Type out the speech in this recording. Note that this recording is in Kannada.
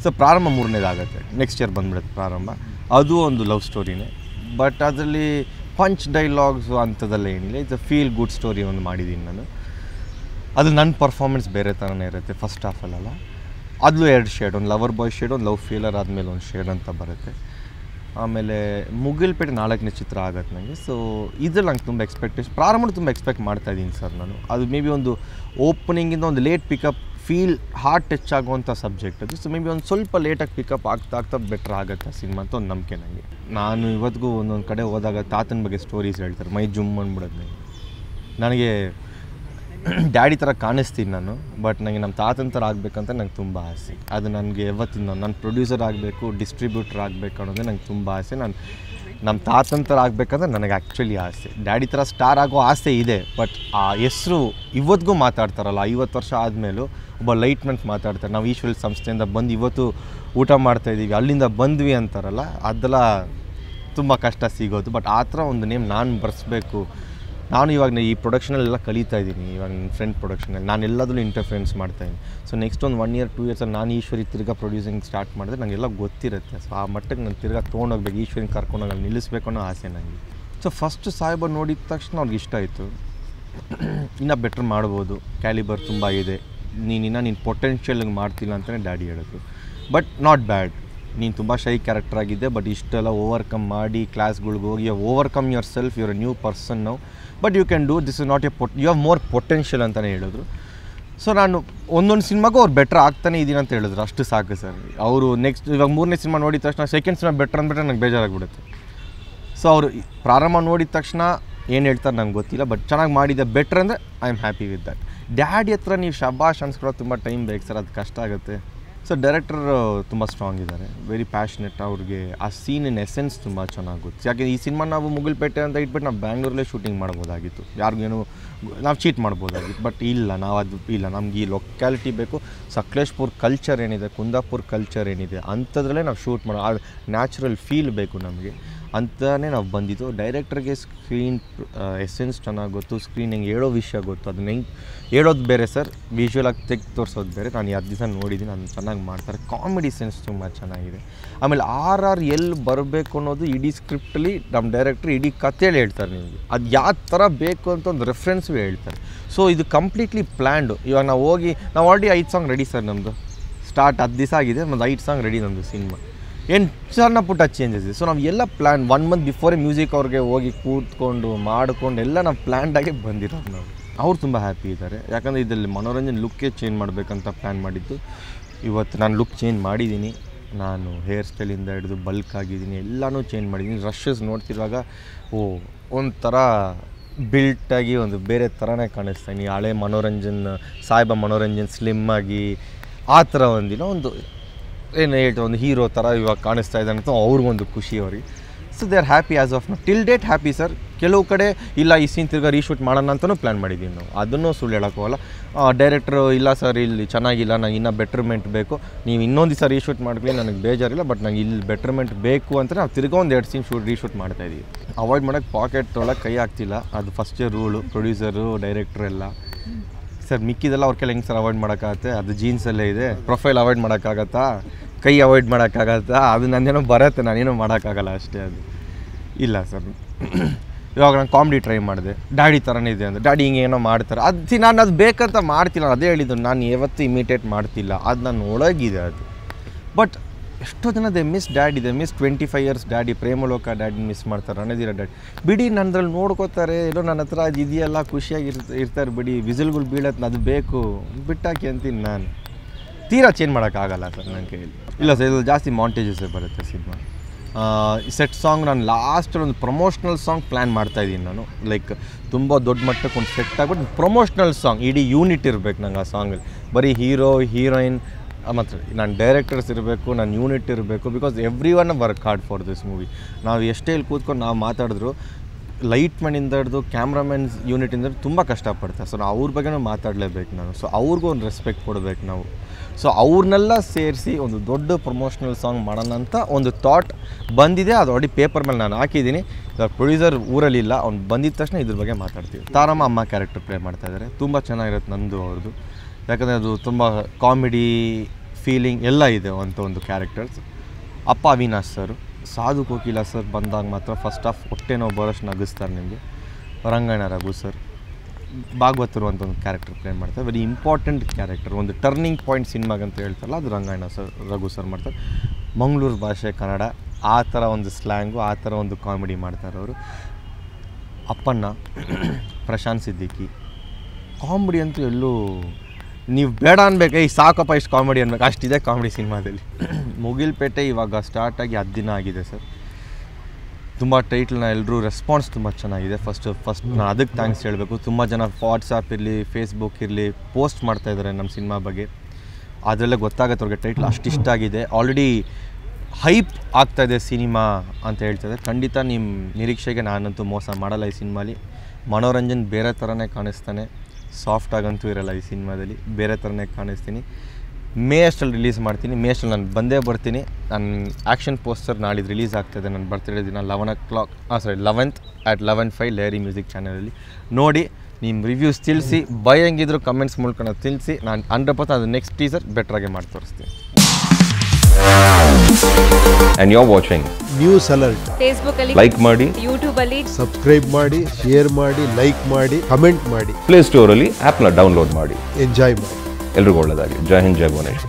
ಸೊ ಪ್ರಾರಂಭ ಮೂರನೇದಾಗುತ್ತೆ ನೆಕ್ಸ್ಟ್ ಇಯರ್ ಬಂದ್ಬಿಡುತ್ತೆ ಪ್ರಾರಂಭ ಅದು ಒಂದು ಲವ್ ಸ್ಟೋರಿನೇ ಬಟ್ ಅದರಲ್ಲಿ ಪಂಚ್ ಡೈಲಾಗ್ಸು ಅಂಥದ್ದೆಲ್ಲ ಏನಿಲ್ಲ it's a feel good story ಒಂದು ಮಾಡಿದ್ದೀನಿ ನಾನು ಅದು ನನ್ನ ಪರ್ಫಾರ್ಮೆನ್ಸ್ ಬೇರೆ ಥರನೇ ಇರುತ್ತೆ ಫಸ್ಟ್ ಹಾಫಲ್ಲೆಲ್ಲ ಅದು ಎರಡು ಶೇಡ್ ಒಂದು ಲವರ್ ಬಾಯ್ ಶೇಡ್ ಒಂದು ಲವ್ ಫೀಲರ್ ಆದಮೇಲೆ ಒಂದು ಶೇಡ್ ಅಂತ ಬರುತ್ತೆ ಆಮೇಲೆ ಮುಗಿಲ್ಪೇಟೆ ನಾಲ್ಕನೇ ಚಿತ್ರ ಆಗತ್ತೆ ನನಗೆ ಸೊ ಇದ್ರಲ್ಲಿ ನಂಗೆ ತುಂಬ ಎಕ್ಸ್ಪೆಕ್ಟೇಷನ್ ಪ್ರಾರಂಭ ತುಂಬ ಎಕ್ಸ್ಪೆಕ್ಟ್ ಮಾಡ್ತಾ ಇದ್ದೀನಿ ಸರ್ ನಾನು ಅದು ಮೇ ಬಿ ಒಂದು ಓಪನಿಂಗಿಂದ ಒಂದು late pickup feel heart touch ಆಗುವಂಥ ಸಬ್ಜೆಕ್ಟ್ ಅದು ಸೊ ಮೇ ಬಿ ಒಂದು ಸ್ವಲ್ಪ ಲೇಟಾಗಿ ಪಿಕಪ್ ಆಗ್ತಾ ಆಗ್ತಾ ಬೆಟ್ರ್ ಆಗುತ್ತೆ ಸಿನಿಮಾ ಅಂತ ಒಂದು ನಂಬಿಕೆ ನನಗೆ ನಾನು ಇವತ್ತಿಗೂ ಒಂದೊಂದು ಕಡೆ ಹೋದಾಗ ತಾತನ ಬಗ್ಗೆ ಸ್ಟೋರೀಸ್ ಹೇಳ್ತಾರೆ ಮೈ ಜುಮ್ ಅಂದ್ಬಿಡೋದು ನನಗೆ ನನಗೆ ಡ್ಯಾಡಿ ಥರ ಕಾಣಿಸ್ತೀನಿ ನಾನು ಬಟ್ ನನಗೆ ನಮ್ಮ ತಾತನ ಥರ ಆಗಬೇಕಂತ ನಂಗೆ ತುಂಬ ಆಸೆ ಅದು ನನಗೆ ಯಾವತ್ತಿನ ನಾನು ಪ್ರೊಡ್ಯೂಸರ್ ಆಗಬೇಕು ಡಿಸ್ಟ್ರಿಬ್ಯೂಟರ್ ಆಗಬೇಕು ಅನ್ನೋದೇ ನಂಗೆ ತುಂಬ ಆಸೆ ನಾನು ನಮ್ಮ ತಾತನ ಥರ ಆಗಬೇಕಂದ್ರೆ ನನಗೆ ಆ್ಯಕ್ಚುಲಿ ಆಸೆ ಡ್ಯಾಡಿ ಥರ ಸ್ಟಾರ್ ಆಗೋ ಆಸೆ ಇದೆ ಬಟ್ ಆ ಹೆಸರು ಇವತ್ತಿಗೂ ಮಾತಾಡ್ತಾರಲ್ಲ ಐವತ್ತು ವರ್ಷ ಆದಮೇಲೂ ಒಬ್ಬ ಲೈಟ್ಮೆಂಟ್ ಮಾತಾಡ್ತಾರೆ ನಾವು ಈಶ್ವರ ಸಂಸ್ಥೆಯಿಂದ ಬಂದು ಇವತ್ತು ಊಟ ಮಾಡ್ತಾಯಿದ್ದೀವಿ ಅಲ್ಲಿಂದ ಬಂದ್ವಿ ಅಂತಾರಲ್ಲ ಅದೆಲ್ಲ ತುಂಬ ಕಷ್ಟ ಸಿಗೋದು ಬಟ್ ಆ ಥರ ಒಂದು ನೇಮ್ ನಾನು ಬರೆಸ್ಬೇಕು ನಾನು ಇವಾಗ ಈ ಪ್ರೊಡಕ್ಷನಲ್ಲೆಲ್ಲ ಕಲಿತಾ ಇದ್ದೀನಿ ಇವಾಗ ನನ್ನ ಫ್ರೆಂಡ್ ಪ್ರೊಡಕ್ಷನಲ್ಲಿ ನಾನು ಎಲ್ಲದರಲ್ಲೂ ಇಂಟರ್ಫಿಯರೆನ್ಸ್ ಮಾಡ್ತಾಯಿದ್ದೀನಿ ಸೊ ನೆಕ್ಸ್ಟ್ ಒಂದು ಒನ್ ಇಯರ್ ಟೂ ಇಯರ್ಸಲ್ಲಿ ನಾನು ಈಶ್ವರಿ ತಿರ್ಗಾ ಪ್ರೊಡ್ಯೂಸಿಂಗ್ ಸ್ಟಾರ್ಟ್ ಮಾಡಿದ್ರೆ ನನಗೆಲ್ಲ ಗೊತ್ತಿರುತ್ತೆ ಸೊ ಆ ಮಟ್ಟಕ್ಕೆ ನಾನು ತಿರ್ಗಾ ತೊಗೊಂಡೋಗ್ಬೇಕು ಈಶ್ವರಿನ ಕರ್ಕೊಂಡೋಗಿ ಅಲ್ಲಿ ನಿಲ್ಲಿಸ್ಬೇಕು ಅನ್ನೋ ಆಸೆ ನನಗೆ ಸೊ ಫಸ್ಟ್ ಸಾಹೇಬ ನೋಡಿದ ತಕ್ಷಣ ಅವ್ರಿಗೆ ಇಷ್ಟ ಆಯಿತು ಇನ್ನೂ ಬೆಟ್ರ್ ಮಾಡ್ಬೋದು ಕ್ಯಾಲಿಬರ್ ತುಂಬ ಇದೆ ನೀನು ಇನ್ನೂ ನಿನ್ನ ಪೊಟೆನ್ಷಿಯಲ್ಗೆ ಮಾಡ್ತಿಲ್ಲ ಅಂತಲೇ ಡ್ಯಾಡಿ ಹೇಳಿದ್ರು ಬಟ್ ನಾಟ್ ಬ್ಯಾಡ್ ನೀನು ತುಂಬ ಶೈ ಕ್ಯಾರೆಕ್ಟರ್ ಆಗಿದೆ ಬಟ್ ಇಷ್ಟೆಲ್ಲ ಓವರ್ಕಮ್ ಮಾಡಿ ಕ್ಲಾಸ್ಗಳ್ಗೆ ಹೋಗಿ overcome yourself your new person ನಾವು but you can do this is not a pot you have more potential ಅಂತಲೇ ಹೇಳಿದ್ರು ಸೊ ನಾನು ಒಂದೊಂದು ಸಿನಿಮಾಗೂ ಅವ್ರು ಬೆಟ್ರ್ ಆಗ್ತಾನೆ ಇದ್ದೀನಿ ಅಂತ ಹೇಳಿದ್ರು ಅಷ್ಟು ಸಾಕು ಸರ್ ಅವರು ನೆಕ್ಸ್ಟ್ ಇವಾಗ ಮೂರನೇ ಸಿನಿಮಾ ನೋಡಿದ ತಕ್ಷಣ ಸೆಕೆಂಡ್ ಸಿನಿಮಾ ಬೆಟ್ರ್ ಅಂದ್ಬಿಟ್ರೆ ನಂಗೆ ಬೇಜಾರಾಗ್ಬಿಡುತ್ತೆ ಸೊ ಅವರು ಪ್ರಾರಂಭ ನೋಡಿದ ತಕ್ಷಣ ಏನು ಹೇಳ್ತಾರೆ ನಂಗೆ ಗೊತ್ತಿಲ್ಲ ಬಟ್ ಚೆನ್ನಾಗಿ ಮಾಡಿದೆ ಬೆಟ್ರ್ ಅಂದರೆ I am happy with that daddy ಹತ್ರ ನೀವು ಶಬಾಷ್ ಅನ್ಸ್ಕೊಳ್ಳೋದು ತುಂಬ ಟೈಮ್ ಬೇಕು ಸರ್ ಅದು ಕಷ್ಟ ಆಗುತ್ತೆ ಸೊ ಡೈರೆಕ್ಟರ್ ತುಂಬ ಸ್ಟ್ರಾಂಗ್ ಇದ್ದಾರೆ ವೆರಿ ಪ್ಯಾಷನೆಟ್ ಅವ್ರಿಗೆ ಆ ಸೀನಿನ ಎಸೆನ್ಸ್ ತುಂಬ ಚೆನ್ನಾಗಿ ಗೊತ್ತು ಯಾಕೆ ಈ ಸಿನಿಮಾ ನಾವು ಮುಗಿಲ್ಪೇಟೆ ಅಂತ ಇಟ್ಬಿಟ್ಟು ನಾವು ಬ್ಯಾಂಗ್ಳೂರಲ್ಲೇ ಶೂಟಿಂಗ್ ಮಾಡ್ಬೋದಾಗಿತ್ತು ಯಾರಿಗೇನು ನಾವು ಚೀಟ್ ಮಾಡ್ಬೋದಾಗಿತ್ತು ಬಟ್ ಇಲ್ಲ ನಾವು ಅದು ಇಲ್ಲ ನಮ್ಗೆ ಈ ಲೊಕ್ಯಾಲಿಟಿ ಬೇಕು ಸಕಲೇಶ್ಪುರ್ ಕಲ್ಚರ್ ಏನಿದೆ ಕುಂದಾಪುರ್ ಕಲ್ಚರ್ ಏನಿದೆ ಅಂಥದ್ರಲ್ಲೇ ನಾವು ಶೂಟ್ ಮಾಡೋ ಆ ನ್ಯಾಚುರಲ್ ಫೀಲ್ ಬೇಕು ನಮಗೆ ಅಂತಲೇ ನಾವು ಬಂದಿದ್ದು ಡೈರೆಕ್ಟರ್ಗೆ ಸ್ಕ್ರೀನ್ ಎಸೆನ್ಸ್ ಚೆನ್ನಾಗಿ ಗೊತ್ತು ಸ್ಕ್ರೀನ್ ಹೆಂಗೆ ಹೇಳೋ ವಿಷಯ ಗೊತ್ತು ಅದನ್ನ ಹೆಂಗೆ ಹೇಳೋದು ಬೇರೆ ಸರ್ ವಿಜುವಲಾಗಿ ತೆಗ್ದು ತೋರಿಸೋದು ಬೇರೆ ನಾನು ಎರಡು ದಿವಸ ನೋಡಿದ್ದೀನಿ ಅದನ್ನು ಚೆನ್ನಾಗಿ ಮಾಡ್ತಾರೆ ಕಾಮಿಡಿ ಸೆನ್ಸ್ ತುಂಬ ಚೆನ್ನಾಗಿದೆ ಆಮೇಲೆ ಆರ್ ಆರ್ ಎಲ್ಲಿ ಬರಬೇಕು ಅನ್ನೋದು ಇಡೀ ಸ್ಕ್ರಿಪ್ಟಲ್ಲಿ ನಮ್ಮ ಡೈರೆಕ್ಟ್ರ್ ಇಡೀ ಕಥೆಯಲ್ಲಿ ಹೇಳ್ತಾರೆ ನಿಮಗೆ ಅದು ಯಾವ ಥರ ಬೇಕು ಅಂತ ಒಂದು ರೆಫರೆನ್ಸು ಹೇಳ್ತಾರೆ ಸೊ ಇದು ಕಂಪ್ಲೀಟ್ಲಿ ಪ್ಲ್ಯಾಂಡು ಇವಾಗ ನಾವು ಹೋಗಿ ನಾವು ಆಲ್ರೆಡಿ ಐದು ಸಾಂಗ್ ರೆಡಿ ಸರ್ ನಮ್ಮದು ಸ್ಟಾರ್ಟ್ ಹತ್ತು ದಿವಸ ಆಗಿದೆ ಒಂದು ಐದು ಸಾಂಗ್ ರೆಡಿ ನಮ್ಮದು ಸಿನಿಮಾ ಏನು ಸಣ್ಣ ಪುಟ್ಟ ಚೇಂಜಸ್ ಇದೆ ಸೊ ನಾವು ಎಲ್ಲ ಪ್ಲ್ಯಾನ್ ಒನ್ ಮಂತ್ ಬಿಫೋರೇ ಮ್ಯೂಸಿಕ್ ಅವ್ರಿಗೆ ಹೋಗಿ ಕೂತ್ಕೊಂಡು ಮಾಡಿಕೊಂಡು ಎಲ್ಲ ನಾವು ಪ್ಲ್ಯಾಂಡಾಗೆ ಬಂದಿರೋದು ನಾವು ಅವ್ರು ತುಂಬ ಹ್ಯಾಪಿ ಇದ್ದಾರೆ ಯಾಕಂದರೆ ಇದರಲ್ಲಿ ಮನೋರಂಜನೆ ಲುಕ್ಕೇ ಚೇಂಜ್ ಮಾಡಬೇಕಂತ ಪ್ಲ್ಯಾನ್ ಮಾಡಿದ್ದು ಇವತ್ತು ನಾನು ಲುಕ್ ಚೇಂಜ್ ಮಾಡಿದ್ದೀನಿ ನಾನು ಹೇರ್ ಸ್ಟೈಲಿಂದ ಹಿಡಿದು ಬಲ್ಕ್ ಆಗಿದ್ದೀನಿ ಎಲ್ಲನೂ ಚೇಂಜ್ ಮಾಡಿದ್ದೀನಿ ರಶಸ್ ನೋಡ್ತಿರುವಾಗ ಓ ಒಂಥರ ಬಿಲ್ಟಾಗಿ ಒಂದು ಬೇರೆ ಥರನೇ ಕಾಣಿಸ್ತಾನೆ ಈ ಹಳೆ ಮನೋರಂಜನ್ ಸಾಹೇಬ ಮನೋರಂಜನ್ ಸ್ಲಿಮ್ ಆಗಿ ಆ ಥರ ಒಂದಿನ ಒಂದು ಏನು ಹೇಳ್ತಾರೆ ಒಂದು ಹೀರೋ ಥರ ಇವಾಗ ಕಾಣಿಸ್ತಾ ಇದ್ದಾನೆ ಅಂತ ಅವ್ರಿಗೊಂದು ಖುಷಿ ಅವ್ರಿಗೆ so they are happy as of now till date happy sir ಕೆಲವು ಕಡೆ ಇಲ್ಲ ಈ ಸೀನ್ ತಿರ್ಗಾ ರೀಶೂಟ್ ಮಾಡೋಣ ಅಂತಲೂ ಪ್ಲ್ಯಾನ್ ಮಾಡಿದ್ದೀವಿ ನಾವು ಅದನ್ನು ಸುಳ್ಳು ಹೇಳೋಕ್ಕೋಗಲ್ಲ ಡೈರೆಕ್ಟ್ರು ಇಲ್ಲ ಸರ್ ಇಲ್ಲಿ ಚೆನ್ನಾಗಿಲ್ಲ ನಂಗೆ ಇನ್ನೂ ಬೆಟ್ರ್ಮೆಂಟ್ ಬೇಕು ನೀವು ಇನ್ನೊಂದು ದಿವಸ ರೀಶೂಟ್ ಮಾಡ್ಕೊಳ್ಳಿ ನನಗೆ ಬೇಜಾರಿಲ್ಲ ಬಟ್ ನಂಗೆ ಇಲ್ಲಿ ಬೆಟ್ರ್ಮೆಂಟ್ ಬೇಕು ಅಂತ ನಾವು ತಿರ್ಗಾ ಒಂದು ಎರಡು ಸೀನ್ ಶೂಟ್ ರೀಶೂಟ್ ಮಾಡ್ತಾಯಿದ್ದೀವಿ ಅವಾಯ್ಡ್ ಮಾಡೋಕ್ಕೆ ಪಾಕೆಟ್ ಒಳಗೆ ಕೈ ಆಗ್ತಿಲ್ಲ ಅದು ಫಸ್ಟೇ ರೂಲು ಪ್ರೊಡ್ಯೂಸರು ಡೈರೆಕ್ಟ್ರ್ ಎಲ್ಲ ಸರ್ ಮಿಕ್ಕಿದೆಲ್ಲ ಅವ್ರ ಕೆಲ ಹೆಂಗೆ ಸರ್ ಅವಾಯ್ಡ್ ಮಾಡೋಕ್ಕಾಗತ್ತೆ ಅದು ಜೀನ್ಸಲ್ಲೇ ಇದೆ ಪ್ರೊಫೈಲ್ ಅವಾಯ್ಡ್ ಮಾಡೋಕ್ಕಾಗತ್ತಾ ಕೈ ಅವಾಯ್ಡ್ ಮಾಡೋಕ್ಕಾಗತ್ತಾ ಅದು ನನ್ನೇನೋ ಬರುತ್ತೆ ನಾನೇನೋ ಮಾಡೋಕ್ಕಾಗಲ್ಲ ಅಷ್ಟೇ ಅದು ಇಲ್ಲ ಸರ್ ಇವಾಗ ನಾನು ಕಾಮಿಡಿ ಟ್ರೈ ಮಾಡಿದೆ ಡ್ಯಾಡಿ ಥರನೇ ಇದೆ ಅಂದರೆ ಡ್ಯಾಡಿ ಹಿಂಗೆ ಏನೋ ಮಾಡ್ತಾರೆ ಅದು ನಾನು ಅದು ಬೇಕಂತ ಮಾಡ್ತಿಲ್ಲ ಅದೇ ಹೇಳಿದ್ದು ನಾನು ಯಾವತ್ತೂ ಇಮಿಟೇಟ್ ಮಾಡ್ತಿಲ್ಲ ಅದು ನನ್ನ ಒಳಗಿದೆ ಅದು ಬಟ್ ಎಷ್ಟೋ ಜನ ದೆ ಮಿಸ್ ಡ್ಯಾಡಿ ಇದೆ miss twenty five years daddy Premaloka daddy miss ಮಾಡ್ತಾರೆ ರಣಧೀರ ಡ್ಯಾಡಿ ಬಿಡಿ ನನ್ನದ್ರಲ್ಲಿ ನೋಡ್ಕೋತಾರೆ ಏನೋ ನನ್ನ ಹತ್ರ ಅದು ಇದೆಯಲ್ಲ ಖುಷಿಯಾಗಿ ಇರ್ತ ಇರ್ತಾರೆ ಬಿಡಿ ವಿಸಿಲ್ಗಳು ಬೀಳತ್ತೆ ಅದು ಬೇಕು ಬಿಟ್ಟಾಕಿ ಅಂತೀನಿ ನಾನು ತೀರಾ ಚೇಂಜ್ ಮಾಡೋಕ್ಕಾಗಲ್ಲ ಸರ್ ನನ್ನ ಕೈಯಲ್ಲಿ ಇಲ್ಲ ಸರ್ ಇದು ಜಾಸ್ತಿ ಮಾಂಟೇಜಸ್ಸೇ ಬರುತ್ತೆ ಸಿನಿಮಾ ಸೆಟ್ ಸಾಂಗ್ ನಾನು ಲಾಸ್ಟಲ್ಲಿ ಒಂದು ಪ್ರಮೋಷ್ನಲ್ ಸಾಂಗ್ ಪ್ಲ್ಯಾನ್ ಮಾಡ್ತಾಯಿದ್ದೀನಿ ನಾನು ಲೈಕ್ ತುಂಬ ದೊಡ್ಡ ಮಟ್ಟಕ್ಕೆ ಒಂದು ಸೆಟ್ ಆಗ್ಬಿಟ್ಟು ಪ್ರಮೋಷ್ನಲ್ ಸಾಂಗ್ ಇಡೀ ಯೂನಿಟ್ ಇರಬೇಕು ನಂಗೆ ಆ ಸಾಂಗಲ್ಲಿ ಬರೀ ಹೀರೋ ಹೀರೋಯಿನ್ ಮತ್ತು ನಾನು ಡೈರೆಕ್ಟರ್ಸ್ ಇರಬೇಕು ನಾನು ಯೂನಿಟ್ ಇರಬೇಕು because everyone work hard for this movie ನಾವು ಎಷ್ಟೇ ಇಲ್ಲಿ ಕೂತ್ಕೊಂಡು ನಾವು ಮಾತಾಡಿದ್ರು ಲೈಟ್ ಮ್ಯಾನಿಂದ ಹಿಡಿದು ಕ್ಯಾಮ್ರಾಮನ್ಸ್ ಯೂನಿಟಿಂದ ತುಂಬ ಕಷ್ಟಪಡ್ತಾರೆ ಸೊ ನಾವು ಅವ್ರ ಬಗ್ಗೆನೂ ಮಾತಾಡಲೇಬೇಕು ನಾನು ಸೊ ಅವ್ರಿಗೂ ಒಂದು ರೆಸ್ಪೆಕ್ಟ್ ಕೊಡಬೇಕು ನಾವು ಸೊ ಅವ್ರನ್ನೆಲ್ಲ ಸೇರಿಸಿ ಒಂದು ದೊಡ್ಡ ಪ್ರಮೋಷ್ನಲ್ ಸಾಂಗ್ ಮಾಡೋಣ ಅಂತ ಒಂದು ಥಾಟ್ ಬಂದಿದೆ ಅದು ಆಲ್ರೆಡಿ ಪೇಪರ್ ಮೇಲೆ ನಾನು ಹಾಕಿದ್ದೀನಿ ಇವಾಗ ಪ್ರೊಡ್ಯೂಸರ್ ಊರಲ್ಲಿಲ್ಲ ಅವ್ನು ಬಂದಿದ ತಕ್ಷಣ ಇದ್ರ ಬಗ್ಗೆ ಮಾತಾಡ್ತೀವಿ ತಾರಮ್ಮ ಅಮ್ಮ ಕ್ಯಾರೆಕ್ಟರ್ ಪ್ಲೇ ಮಾಡ್ತಾ ಇದ್ದಾರೆ ತುಂಬ ಚೆನ್ನಾಗಿರುತ್ತೆ ನಂದು ಅವ್ರದ್ದು ಯಾಕಂದರೆ ಅದು ತುಂಬ ಕಾಮಿಡಿ ಫೀಲಿಂಗ್ ಎಲ್ಲ ಇದೆ ಅಂತ ಒಂದು ಕ್ಯಾರೆಕ್ಟರ್ಸ್ ಅಪ್ಪ ಅವಿನಾಶ್ ಸರ್ ಸಾಧು ಕೋಕಿಲ ಸರ್ ಬಂದಾಗ ಮಾತ್ರ ಫಸ್ಟ್ ಆಫ್ ಹೊಟ್ಟೆ ನೋವು ಬರೋಷ್ಟು ನಗಿಸ್ತಾರೆ ನಿಮಗೆ ರಂಗಣ್ಣ ರಘು ಸರ್ ಭಾಗವತರು ಅಂತ ಒಂದು ಕ್ಯಾರೆಕ್ಟರ್ ಪ್ಲೇ ಮಾಡ್ತಾರೆ ವೆರಿ ಇಂಪಾರ್ಟೆಂಟ್ ಕ್ಯಾರೆಕ್ಟರ್ ಒಂದು ಟರ್ನಿಂಗ್ ಪಾಯಿಂಟ್ ಸಿನಿಮಾಗೆ ಅಂತ ಹೇಳ್ತಾರಲ್ಲ ಅದು ರಂಗಾಯಣ ಸರ್ ರಘು ಸರ್ ಮಾಡ್ತಾರೆ ಮಂಗಳೂರು ಭಾಷೆ ಕನ್ನಡ ಆ ಥರ ಒಂದು ಸ್ಲ್ಯಾಂಗು ಆ ಥರ ಒಂದು ಕಾಮಿಡಿ ಮಾಡ್ತಾರೆ ಅವರು ಅಪ್ಪಣ್ಣ ಪ್ರಶಾಂತ್ ಸಿದ್ದಿಕಿ ಕಾಮಿಡಿ ಅಂತೂ ಎಲ್ಲೂ ನೀವು ಬೇಡ ಅನ್ಬೇಕು ಈ ಸಾಕಪ್ಪ ಇಷ್ಟು ಕಾಮಿಡಿ ಅನ್ಬೇಕು ಅಷ್ಟಿದೆ ಕಾಮಿಡಿ ಸಿನಿಮಾದಲ್ಲಿ ಮುಗಿಲ್ಪೇಟೆ ಇವಾಗ ಸ್ಟಾರ್ಟ್ ಆಗಿ ಹತ್ತು ದಿನ ಆಗಿದೆ ಸರ್ ತುಂಬ ಟೈಟ್ಲ್ನ ಎಲ್ಲರೂ ರೆಸ್ಪಾನ್ಸ್ ತುಂಬ ಚೆನ್ನಾಗಿದೆ ಫಸ್ಟ್ ಫಸ್ಟ್ ನಾನು ಅದಕ್ಕೆ ಥ್ಯಾಂಕ್ಸ್ ಹೇಳಬೇಕು ತುಂಬ ಜನ ವಾಟ್ಸಪ್ ಇರಲಿ ಫೇಸ್ಬುಕ್ ಇರಲಿ ಪೋಸ್ಟ್ ಮಾಡ್ತಾ ಇದ್ದಾರೆ ನಮ್ಮ ಸಿನಿಮಾ ಬಗ್ಗೆ ಅದರಲ್ಲೇ ಗೊತ್ತಾಗತ್ತೆ ಅವ್ರಿಗೆ ಟೈಟ್ಲ್ ಅಷ್ಟು ಇಷ್ಟ ಆಗಿದೆ ಆಲ್ರೆಡಿ ಹೈಪ್ ಆಗ್ತಾಯಿದೆ ಸಿನಿಮಾ ಅಂತ ಹೇಳ್ತಾರೆ ಖಂಡಿತ ನಿಮ್ಮ ನಿರೀಕ್ಷೆಗೆ ನಾನಂತೂ ಮೋಸ ಮಾಡಲ್ಲ ಈ ಸಿನಿಮಾಲಿ ಮನೋರಂಜನ್ ಬೇರೆ ಥರನೇ ಕಾಣಿಸ್ತಾನೆ ಸಾಫ್ಟ್ ಆಗಂತೂ ಇರಲ್ಲ ಈ ಸಿನಿಮಾದಲ್ಲಿ ಬೇರೆ ಥರನೇ ಕಾಣಿಸ್ತೀನಿ ಮೇ ಅಷ್ಟಲ್ಲಿ ರಿಲೀಸ್ ಮಾಡ್ತೀನಿ ಮೇ ಅಷ್ಟಲ್ಲಿ ನಾನು ಬಂದೇ ಬರ್ತೀನಿ ನನ್ನ ಆ್ಯಕ್ಷನ್ ಪೋಸ್ಟರ್ ನಾಳಿದ್ದು ರಿಲೀಸ್ ಆಗ್ತಾಯಿದೆ ನನ್ನ ಬರ್ತ್ಡೇ ದಿನ ಲೆವೆನ್ ಓ ಕ್ಲಾಕ್ ಹಾಂ sorry eleventh at eleven five Lahari music ಚಾನಲಲ್ಲಿ ನೋಡಿ ನಿಮ್ಮ ರಿವ್ಯೂಸ್ ತಿಳಿಸಿ ಭಯಂಗಿದ್ರು ಕಮೆಂಟ್ಸ್ ಮೂಲಕ ತಿಳಿಸಿ ನಾನು ಹಂಡ್ರೆಡ್ ಪರ್ಸೆಂಟ್ ಅದು ನೆಕ್ಸ್ಟ್ ಟೀಸರ್ ಬೆಟ್ರಾಗೆ ಮಾಡಿ ತೋರಿಸ್ತೀನಿ and you're watching. News alert Facebook ಅಲ್ಲಿ Like ಮಾಡಿ ಯೂಟ್ಯೂಬ್ ಅಲ್ಲಿ ಸಬ್ಸ್ಕ್ರೈಬ್ ಮಾಡಿ ಶೇರ್ ಮಾಡಿ ಲೈಕ್ ಮಾಡಿ ಕಮೆಂಟ್ ಮಾಡಿ ಪ್ಲೇ ಸ್ಟೋರಲ್ಲಿ ಆ್ಯಪ್ನ ಡೌನ್ಲೋಡ್ ಮಾಡಿ ಎಂಜಾಯ್ ಮಾಡಿ ಎಲ್ರಿಗೂ ಒಳ್ಳೆಯದಾಗಲಿ ಜೈ ಹಿಂದ್ ಜೈ ಭುವನೇಶ್ವರಿ